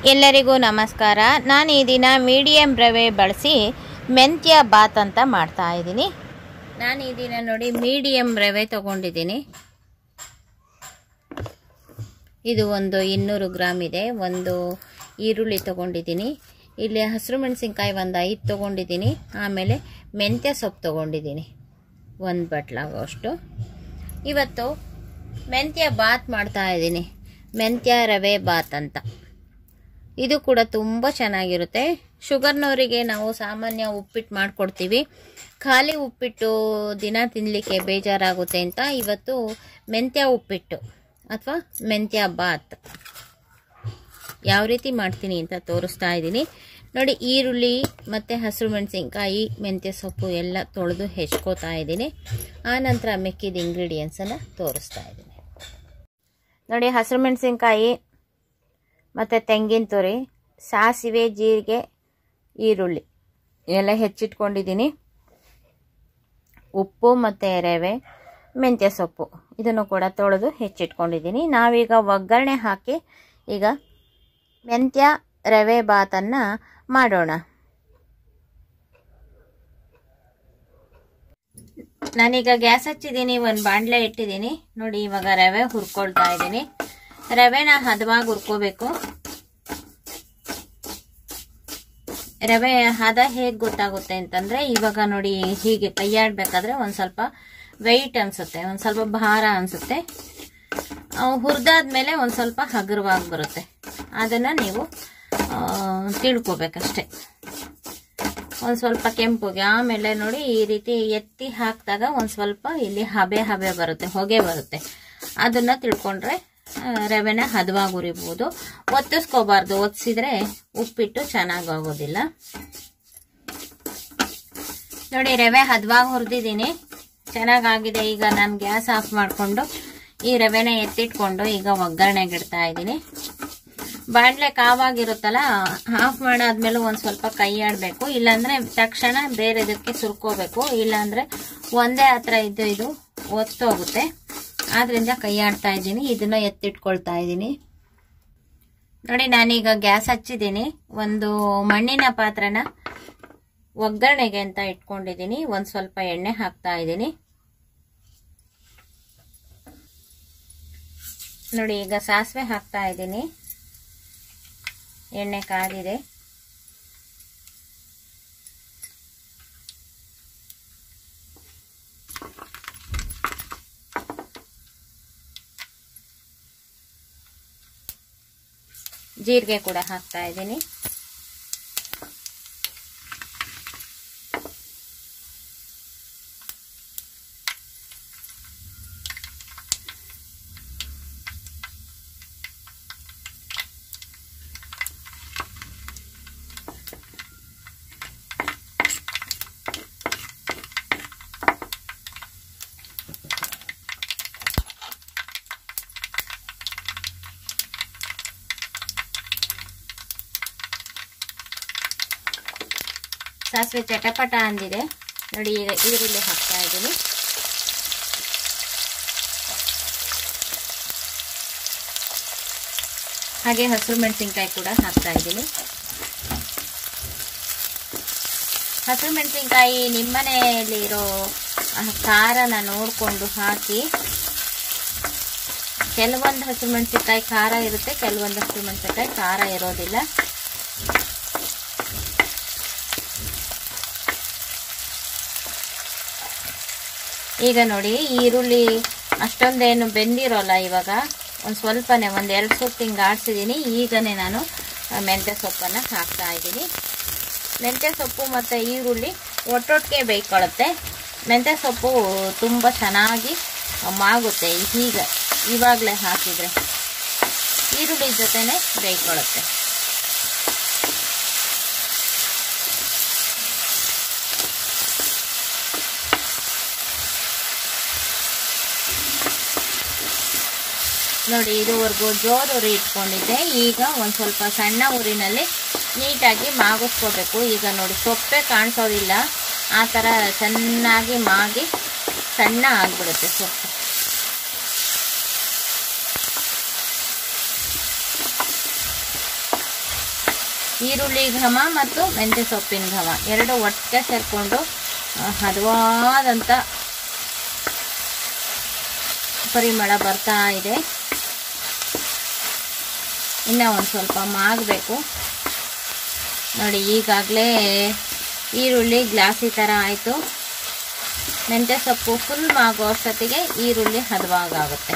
ಎಲ್ಲರಿಗೂ ನಮಸ್ಕಾರ ನಾನು ಈ ದಿನ ಮೀಡಿಯಮ್ ರವೆ ಬಳಸಿ ಮೆಂತ್ಯ ಬಾತ್ ಅಂತ ಮಾಡ್ತಾ ಇದ್ದೀನಿ ನಾನು ಈ ದಿನ ನೋಡಿ ಮೀಡಿಯಮ್ ರವೆ ತಗೊಂಡಿದ್ದೀನಿ ಇದು ಒಂದು ಇನ್ನೂರು ಗ್ರಾಮ್ ಇದೆ ಒಂದು ಈರುಳ್ಳಿ ತಗೊಂಡಿದ್ದೀನಿ ಇಲ್ಲಿ ಹಸಿರು ಮೆಣಸಿನ್ಕಾಯಿ ಒಂದು ಐದು ತೊಗೊಂಡಿದ್ದೀನಿ ಆಮೇಲೆ ಮೆಂತ್ಯ ಸೊಪ್ಪು ತೊಗೊಂಡಿದ್ದೀನಿ ಒಂದು ಬಟ್ಲಾಗೋಷ್ಟು ಇವತ್ತು ಮೆಂತ್ಯ ಬಾತ್ ಮಾಡ್ತಾ ಇದ್ದೀನಿ ಮೆಂತ್ಯ ರವೆ ಬಾತ್ ಅಂತ ಇದು ಕೂಡ ತುಂಬ ಚೆನ್ನಾಗಿರುತ್ತೆ ಶುಗರ್ನವರಿಗೆ ನಾವು ಸಾಮಾನ್ಯ ಉಪ್ಪಿಟ್ಟು ಮಾಡಿಕೊಡ್ತೀವಿ ಖಾಲಿ ಉಪ್ಪಿಟ್ಟು ದಿನ ತಿನ್ನಲಿಕ್ಕೆ ಬೇಜಾರಾಗುತ್ತೆ ಅಂತ ಇವತ್ತು ಮೆಂತ್ಯ ಉಪ್ಪಿಟ್ಟು ಅಥವಾ ಮೆಂತ್ಯ ಬಾತ್ ಯಾವ ರೀತಿ ಮಾಡ್ತೀನಿ ಅಂತ ತೋರಿಸ್ತಾ ಇದ್ದೀನಿ ನೋಡಿ ಈರುಳ್ಳಿ ಮತ್ತು ಹಸಿರು ಮೆಣಸಿನ್ಕಾಯಿ ಮೆಂತ್ಯ ಸೊಪ್ಪು ಎಲ್ಲ ತೊಳೆದು ಹೆಚ್ಕೋತಾ ಇದ್ದೀನಿ ಆನಂತರ ಮೆಕ್ಕಿದ ಇಂಗ್ರೀಡಿಯೆಂಟ್ಸನ್ನು ತೋರಿಸ್ತಾ ಇದ್ದೀನಿ ನೋಡಿ ಹಸಿರು ಮೆಣಸಿನ್ಕಾಯಿ ಮತ್ತು ತೆಂಗಿನ ತುರಿ ಸಾಸಿವೆ ಜೀರಿಗೆ ಈರುಳ್ಳಿ ಎಲ್ಲ ಹೆಚ್ಚಿಟ್ಕೊಂಡಿದ್ದೀನಿ ಉಪ್ಪು ಮತ್ತು ರವೆ ಮೆಂತ್ಯ ಸೊಪ್ಪು ಇದನ್ನು ಕೂಡ ತೊಳೆದು ಹೆಚ್ಚಿಟ್ಕೊಂಡಿದ್ದೀನಿ ನಾವೀಗ ಒಗ್ಗರಣೆ ಹಾಕಿ ಈಗ ಮೆಂತ್ಯ ರವೆ ಬಾತನ್ನು ಮಾಡೋಣ ನಾನೀಗ ಗ್ಯಾಸ್ ಹಚ್ಚಿದ್ದೀನಿ ಒಂದು ಬಾಣಲೆ ಇಟ್ಟಿದ್ದೀನಿ ನೋಡಿ ಇವಾಗ ರವೆ ಹುರ್ಕೊಳ್ತಾ ಇದ್ದೀನಿ ರವೆನ ಹದವಾಗಿ ಹುರ್ಕೋಬೇಕು ರವೆ ಹದ ಹೇಗೆ ಗೊತ್ತಾಗುತ್ತೆ ಅಂತಂದ್ರೆ ಇವಾಗ ನೋಡಿ ಹೀಗೆ ಕೈಯಾಡ್ಬೇಕಾದ್ರೆ ಒಂದು ಸ್ವಲ್ಪ ವೆಯ್ಟ್ ಅನ್ಸುತ್ತೆ ಒಂದು ಸ್ವಲ್ಪ ಭಾರ ಅನ್ಸುತ್ತೆ ಹುರಿದಾದ್ಮೇಲೆ ಒಂದು ಸ್ವಲ್ಪ ಹಗುರವಾಗಿ ಬರುತ್ತೆ ಅದನ್ನ ನೀವು ತಿಳ್ಕೊಬೇಕಷ್ಟೆ ಒಂದು ಸ್ವಲ್ಪ ಕೆಂಪುಗೆ ಆಮೇಲೆ ನೋಡಿ ಈ ರೀತಿ ಎತ್ತಿ ಹಾಕಿದಾಗ ಒಂದು ಸ್ವಲ್ಪ ಇಲ್ಲಿ ಹಬೆ ಹಬೆ ಬರುತ್ತೆ ಹೊಗೆ ಬರುತ್ತೆ ಅದನ್ನ ತಿಳ್ಕೊಂಡ್ರೆ ರವೆನ ಹದವಾಗಿ ಉರಿಬಹುದು ಒತ್ತಿಸ್ಕೋಬಾರ್ದು ಒತ್ತಿಸಿದ್ರೆ ಉಪ್ಪಿಟ್ಟು ಚೆನ್ನಾಗಿ ಆಗೋದಿಲ್ಲ ನೋಡಿ ರವೆ ಹದವಾಗಿ ಹುರಿದಿದ್ದೀನಿ ಚೆನ್ನಾಗಾಗಿದೆ ಈಗ ನಾನು ಗ್ಯಾಸ್ ಆಫ್ ಮಾಡಿಕೊಂಡು ಈ ರವೆನ ಎತ್ತಿಟ್ಕೊಂಡು ಈಗ ಒಗ್ಗರಣೆಗೆ ಇಡ್ತಾ ಇದ್ದೀನಿ ಬಾಣಲೆ ಕಾವಾಗಿರುತ್ತಲ್ಲ ಆಫ್ ಮಾಡಾದ್ಮೇಲೆ ಒಂದು ಸ್ವಲ್ಪ ಕೈ ಆಡಬೇಕು ಇಲ್ಲಾಂದ್ರೆ ತಕ್ಷಣ ಬೇರೆದಕ್ಕೆ ಸುರ್ಕೋಬೇಕು ಇಲ್ಲಾಂದ್ರೆ ಒಂದೇ ಹತ್ರ ಇದ್ದು ಇದು ಒತ್ತೋಗುತ್ತೆ ಆದ್ರಿಂದ ಕೈ ಆಡ್ತಾ ಇದ್ದೀನಿ ಇದನ್ನ ಎತ್ತಿಟ್ಕೊಳ್ತಾ ಇದ್ದೀನಿ ನೋಡಿ ನಾನೀಗ ಗ್ಯಾಸ್ ಹಚ್ಚಿದ್ದೀನಿ ಒಂದು ಮಣ್ಣಿನ ಪಾತ್ರನ ಒಗ್ಗರಣೆಗೆ ಅಂತ ಇಟ್ಕೊಂಡಿದ್ದೀನಿ ಒಂದು ಸ್ವಲ್ಪ ಎಣ್ಣೆ ಹಾಕ್ತಾ ಇದ್ದೀನಿ ನೋಡಿ ಈಗ ಸಾಸಿವೆ ಹಾಕ್ತಾ ಇದ್ದೀನಿ ಎಣ್ಣೆ ಕಾದಿದೆ ಜೀರಿಗೆ ಕೂಡ ಹಾಕ್ತಾ ಇದ್ದೀನಿ ಸಾಸಿವೆ ಚಟಪಟ ಅಂದಿದೆ ನೋಡಿ ಈಗ ಈರುಳ್ಳಿ ಹಾಕ್ತಾ ಇದ್ದೀನಿ ಹಾಗೆ ಹಸಿರು ಮೆಣಸಿನ್ಕಾಯಿ ಕೂಡ ಹಾಕ್ತಾ ಇದ್ದೀನಿ ಹಸಿರು ಮೆಣಸಿನ್ಕಾಯಿ ನಿಮ್ಮನೆಯಲ್ಲಿರೋ ಖಾರನ ನೋಡಿಕೊಂಡು ಹಾಕಿ ಕೆಲವೊಂದು ಹಸಿರು ಮೆಣಸಿನ್ಕಾಯಿ ಖಾರ ಇರುತ್ತೆ ಕೆಲವೊಂದು ಹಸಿರು ಮೆಣಸಿನ್ಕಾಯಿ ಖಾರ ಇರೋದಿಲ್ಲ ಈಗ ನೋಡಿ ಈರುಳ್ಳಿ ಅಷ್ಟೊಂದೇನು ಬೆಂದಿರೋಲ್ಲ ಇವಾಗ ಒಂದು ಸ್ವಲ್ಪನೇ ಒಂದು ಎರಡು ಸೊಪ್ಪು ಹಿಂಗೆ ಆಡಿಸಿದ್ದೀನಿ ಈಗನೇ ನಾನು ಮೆಂತ್ಯ ಸೊಪ್ಪನ್ನು ಹಾಕ್ತಾ ಇದ್ದೀನಿ ಮೆಂತ್ಯ ಸೊಪ್ಪು ಮತ್ತು ಈರುಳ್ಳಿ ಒಟ್ಟೊಟ್ಟಿಗೆ ಬೇಯ್ಕೊಳ್ಳುತ್ತೆ ಮೆಂತ್ಯ ಸೊಪ್ಪು ತುಂಬ ಚೆನ್ನಾಗಿ ಮಾಗುತ್ತೆ ಈಗ ಇವಾಗಲೇ ಹಾಕಿದರೆ ಈರುಳ್ಳಿ ಜೊತೆನೇ ಬೇಯ್ಕೊಳ್ಳುತ್ತೆ ನೋಡಿ ಇದುವರೆಗೂ ಜೋರು ಉರಿ ಇಟ್ಕೊಂಡಿದ್ದೆ ಈಗ ಒಂದು ಸ್ವಲ್ಪ ಸಣ್ಣ ಊರಿನಲ್ಲಿ ನೀಟಾಗಿ ಮಾಗಿಸ್ಕೋಬೇಕು ಈಗ ನೋಡಿ ಸೊಪ್ಪೆ ಕಾಣಿಸೋದಿಲ್ಲ ಆ ಥರ ಚೆನ್ನಾಗಿ ಮಾಗಿ ಸಣ್ಣ ಆಗಿಬಿಡುತ್ತೆ ಸೊಪ್ಪು ಈರುಳ್ಳಿ ಘಮ ಮತ್ತು ಮೆಂತ್ಯ ಸೊಪ್ಪಿನ ಘಮ ಎರಡು ಒಟ್ಟಿಗೆ ಸೇರಿಕೊಂಡು ಹದವಾದಂಥ ಪರಿಮಳ ಬರ್ತಾ ಇದೆ ಇನ್ನು ಒಂದು ಸ್ವಲ್ಪ ಮಾಗಬೇಕು ನೋಡಿ ಈಗಾಗಲೇ ಈರುಳ್ಳಿ ಗ್ಲಾಸಿ ಥರ ಆಯಿತು ಮೆಂತ್ಯ ಸೊಪ್ಪು ಫುಲ್ ಮಾಗೋ ಅಷ್ಟೊತ್ತಿಗೆ ಈರುಳ್ಳಿ ಹದವಾಗುತ್ತೆ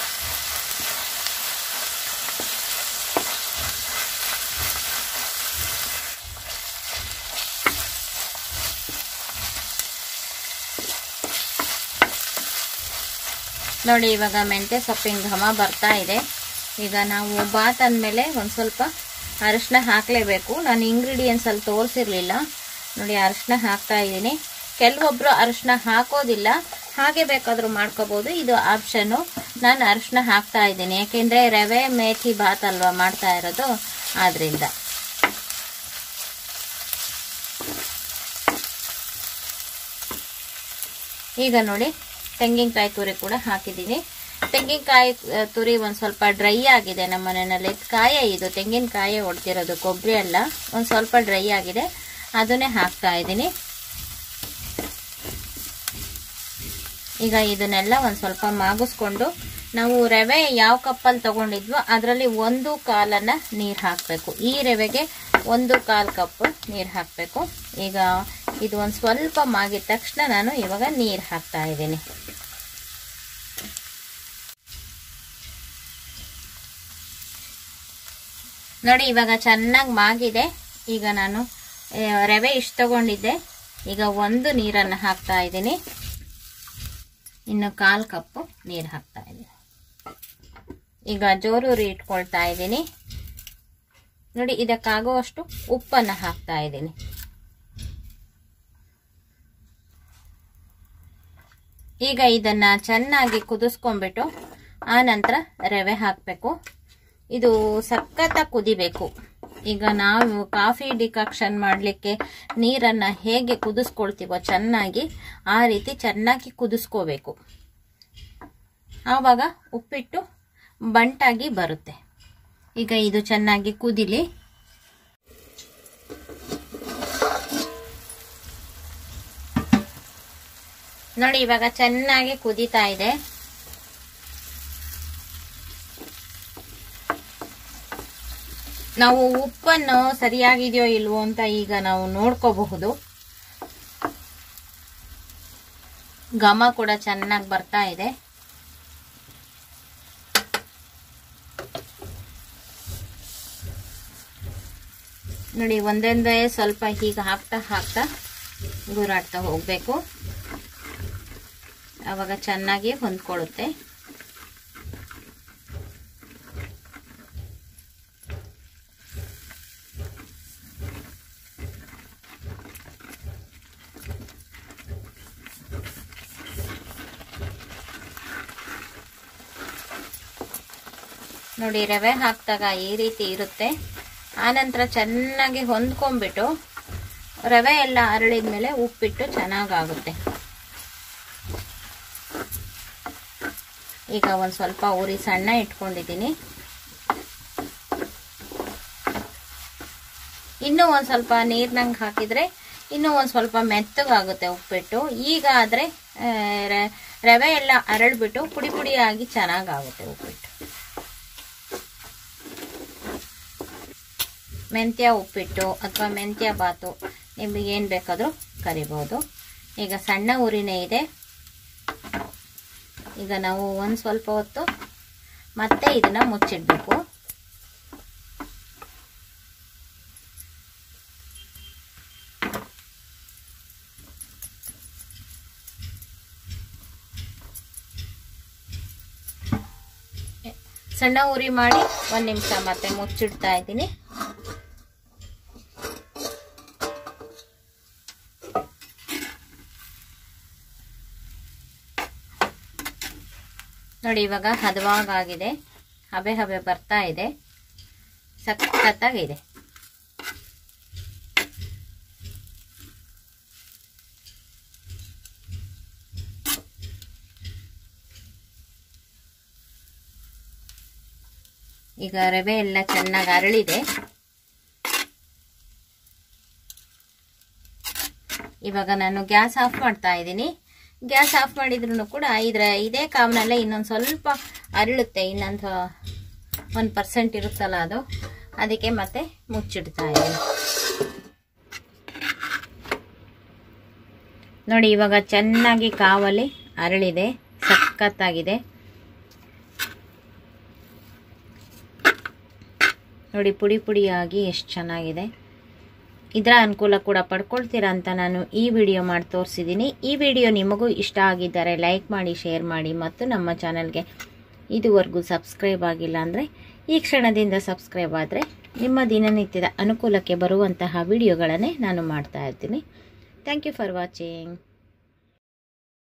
ನೋಡಿ ಇವಾಗ ಮೆಂತ್ಯ ಸೊಪ್ಪಿನ ಘಮ ಬರ್ತಾ ಇದೆ ಈಗ ನಾವು ಬಾತ್ ಅಂದಮೇಲೆ ಒಂದು ಸ್ವಲ್ಪ ಅರಿಶಿನ ಹಾಕಲೇಬೇಕು ನಾನು ಇಂಗ್ರೀಡಿಯೆಂಟ್ಸ್ ಅಲ್ಲಿ ತೋರಿಸಿರ್ಲಿಲ್ಲ ನೋಡಿ ಅರಿಶಿನ ಹಾಕ್ತಾ ಇದ್ದೀನಿ ಕೆಲವೊಬ್ರು ಅರಿಶಿನ ಹಾಕೋದಿಲ್ಲ ಹಾಗೆ ಬೇಕಾದರೂ ಮಾಡ್ಕೋಬೋದು ಇದು ಆಪ್ಷನ್ನು ನಾನು ಅರಿಶಿನ ಹಾಕ್ತಾ ಇದ್ದೀನಿ ಯಾಕೆಂದರೆ ರವೆ ಮೇಥಿ ಬಾತ್ ಅಲ್ವಾ ಮಾಡ್ತಾ ಇರೋದು ಆದ್ರಿಂದ ಈಗ ನೋಡಿ ತೆಂಗಿನಕಾಯಿ ತುರಿ ಕೂಡ ಹಾಕಿದ್ದೀನಿ ತೆಂಗಿನಕಾಯಿ ಆ, ತುರಿ ಒಂದು ಸ್ವಲ್ಪ ಡ್ರೈ ಆಗಿದೆ ನಮ್ಮ ಮನೆಯಲ್ಲಿ ಕಾಯೇ ಇದು ತೆಂಗಿನಕಾಯಿ ಹೊಡ್ತಿರೋದು ಕೊಬ್ಬರಿ ಅಲ್ಲ ಒಂದು ಸ್ವಲ್ಪ ಡ್ರೈ ಆಗಿದೆ ಅದನ್ನೇ ಹಾಕ್ತಾ ಇದ್ದೀನಿ ಈಗ ಇದನ್ನೆಲ್ಲ ಒಂದು ಸ್ವಲ್ಪ ಮಾಗಿಸ್ಕೊಂಡು ನಾವು ರವೆ ಯಾವ ಕಪ್ಪಲ್ಲಿ ತಗೊಂಡಿದ್ವೋ ಅದರಲ್ಲಿ ಒಂದು ಕಾಲನ್ನ ನೀರು ಹಾಕಬೇಕು ಈ ರವೆಗೆ ಒಂದು ಕಾಲು ಕಪ್ ನೀರು ಹಾಕಬೇಕು ಈಗ ಇದು ಒಂದು ಸ್ವಲ್ಪ ಮಾಗಿದ ತಕ್ಷಣ ನಾನು ಇವಾಗ ನೀರು ಹಾಕ್ತಾ ಇದ್ದೀನಿ ನೋಡಿ ಇವಾಗ ಚೆನ್ನಾಗಿ ಮಾಗಿದೆ ಈಗ ನಾನು ಆ, ರವೆ ಇಷ್ಟು ತಗೊಂಡಿದ್ದೆ ಈಗ ಒಂದು ನೀರನ್ನು ಹಾಕ್ತಾ ಇದ್ದೀನಿ ಇನ್ನು ಕಾಲು ಕಪ್ಪು ನೀರು ಹಾಕ್ತಾ ಇದ್ದೀನಿ ಈಗ ಜೋರೂರಿ ಇಟ್ಕೊಳ್ತಾ ಇದ್ದೀನಿ ನೋಡಿ ಇದಕ್ಕಾಗುವಷ್ಟು ಉಪ್ಪನ್ನು ಹಾಕ್ತಾ ಇದ್ದೀನಿ ಈಗ ಇದನ್ನ ಚೆನ್ನಾಗಿ ಕುದಿಸ್ಕೊಂಡ್ಬಿಟ್ಟು ಆ ನಂತರ ರವೆ ಹಾಕಬೇಕು ಇದು ಸಖತ್ತ ಕುದಿಬೇಕು ಈಗ ನಾವು ಕಾಫಿ ಡಿಕಾಕ್ಷನ್ ಮಾಡಲಿಕ್ಕೆ ನೀರನ್ನು ಹೇಗೆ ಕುದಿಸ್ಕೊಳ್ತೀವೋ ಚೆನ್ನಾಗಿ ಆ ರೀತಿ ಚೆನ್ನಾಗಿ ಕುದಿಸ್ಕೋಬೇಕು ಆವಾಗ ಉಪ್ಪಿಟ್ಟು ಬಂಟಾಗಿ ಬರುತ್ತೆ ಈಗ ಇದು ಚೆನ್ನಾಗಿ ಕುದಿಲಿ ನೋಡಿ ಇವಾಗ ಚೆನ್ನಾಗಿ ಕುದೀತಾ ಇದೆ ನಾವು ಉಪ್ಪನ್ನು ಸರಿಯಾಗಿದೆಯೋ ಇಲ್ವೋ ಅಂತ ಈಗ ನಾವು ನೋಡ್ಕೋಬಹುದು ಘಮ ಕೂಡ ಚೆನ್ನಾಗಿ ಬರ್ತಾ ಇದೆ ನೋಡಿ ಒಂದೊಂದೇ ಸ್ವಲ್ಪ ಹೀಗೆ ಹಾಕ್ತಾ ಹಾಕ್ತಾ ಗುರಾಡ್ತಾ ಹೋಗಬೇಕು ಆವಾಗ ಚೆನ್ನಾಗಿ ಹೊಂದ್ಕೊಳ್ಳುತ್ತೆ ನೋಡಿ ರವೆ ಹಾಕಿದಾಗ ಈ ರೀತಿ ಇರುತ್ತೆ ಆನಂತರ ಚೆನ್ನಾಗಿ ಹೊಂದ್ಕೊಂಡ್ಬಿಟ್ಟು ರವೆ ಎಲ್ಲ ಅರಳಿದ ಮೇಲೆ ಉಪ್ಪಿಟ್ಟು ಚೆನ್ನಾಗಾಗುತ್ತೆ ಈಗ ಒಂದು ಸ್ವಲ್ಪ ಉರಿ ಸಣ್ಣ ಇಟ್ಕೊಂಡಿದ್ದೀನಿ ಇನ್ನೂ ಒಂದು ಸ್ವಲ್ಪ ನೀರ್ನಂಗೆ ಹಾಕಿದ್ರೆ ಇನ್ನೂ ಒಂದು ಸ್ವಲ್ಪ ಮೆತ್ತಗಾಗುತ್ತೆ ಉಪ್ಪಿಟ್ಟು ಈಗ ಆದರೆ ರವೆ ಎಲ್ಲ ಅರಳ್ಬಿಟ್ಟು ಪುಡಿ ಪುಡಿಯಾಗಿ ಚೆನ್ನಾಗಾಗುತ್ತೆ ಉಪ್ಪಿಟ್ಟು ಮೆಂತ್ಯ ಉಪ್ಪಿಟ್ಟು ಅಥವಾ ಮೆಂತ್ಯ ಬಾತು ನಿಮಗೆ ಏನು ಬೇಕಾದರೂ ಕರಿಬೋದು ಈಗ ಸಣ್ಣ ಉರಿನೇ ಇದೆ ಈಗ ನಾವು ಒಂದು ಸ್ವಲ್ಪ ಹೊತ್ತು ಮತ್ತೆ ಇದನ್ನ ಮುಚ್ಚಿಡ್ಬೇಕು ಸಣ್ಣ ಉರಿ ಮಾಡಿ ಒಂದು ನಿಮಿಷ ಮತ್ತೆ ಮುಚ್ಚಿಡ್ತಾ ಇದ್ದೀನಿ ನೋಡಿ ಇವಾಗ ಹದವಾಗಿದೆ ಹಬೆ ಹಬೆ ಬರ್ತಾ ಇದೆ ಸಖತ್ತಾಗಿದೆ ಈಗ ರವೆ ಎಲ್ಲ ಚೆನ್ನಾಗಿ ಅರಳಿದೆ ಇವಾಗ ನಾನು ಗ್ಯಾಸ್ ಆಫ್ ಮಾಡ್ತಾ ಇದ್ದೀನಿ ಗ್ಯಾಸ್ ಆಫ್ ಮಾಡಿದ್ರು ಕೂಡ ಇದರ ಇದೇ ಕಾವ್ನಲ್ಲೇ ಇನ್ನೊಂದು ಸ್ವಲ್ಪ ಅರಳುತ್ತೆ ಇನ್ನೊಂದು ಒಂದು ಪರ್ಸೆಂಟ್ ಇರುತ್ತಲ್ಲ ಅದು ಅದಕ್ಕೆ ಮತ್ತೆ ಮುಚ್ಚಿಡ್ತಾ ಇದ್ದೀನಿ ನೋಡಿ ಇವಾಗ ಚೆನ್ನಾಗಿ ಕಾವಲ್ಲಿ ಅರಳಿದೆ ಸಖತ್ತಾಗಿದೆ ನೋಡಿ ಪುಡಿ ಪುಡಿಯಾಗಿ ಎಷ್ಟು ಚೆನ್ನಾಗಿದೆ ಇದರ ಅನುಕೂಲ ಕೂಡ ಪಡ್ಕೊಳ್ತೀರಾ ಅಂತ ನಾನು ಈ ವಿಡಿಯೋ ಮಾಡಿ ತೋರಿಸಿದ್ದೀನಿ ಈ ವಿಡಿಯೋ ನಿಮಗೂ ಇಷ್ಟ ಆಗಿದ್ದರೆ ಲೈಕ್ ಮಾಡಿ ಶೇರ್ ಮಾಡಿ ಮತ್ತು ನಮ್ಮ ಚಾನಲ್ಗೆ ಇದುವರೆಗೂ ಸಬ್ಸ್ಕ್ರೈಬ್ ಆಗಿಲ್ಲ ಅಂದರೆ ಈ ಕ್ಷಣದಿಂದ ಸಬ್ಸ್ಕ್ರೈಬ್ ಆದರೆ ನಿಮ್ಮ ದಿನನಿತ್ಯದ ಅನುಕೂಲಕ್ಕೆ ಬರುವಂತಹ ವಿಡಿಯೋಗಳನ್ನೇ ನಾನು ಮಾಡ್ತಾ ಇರ್ತೀನಿ ಥ್ಯಾಂಕ್ ಯು ಫಾರ್ ವಾಚಿಂಗ್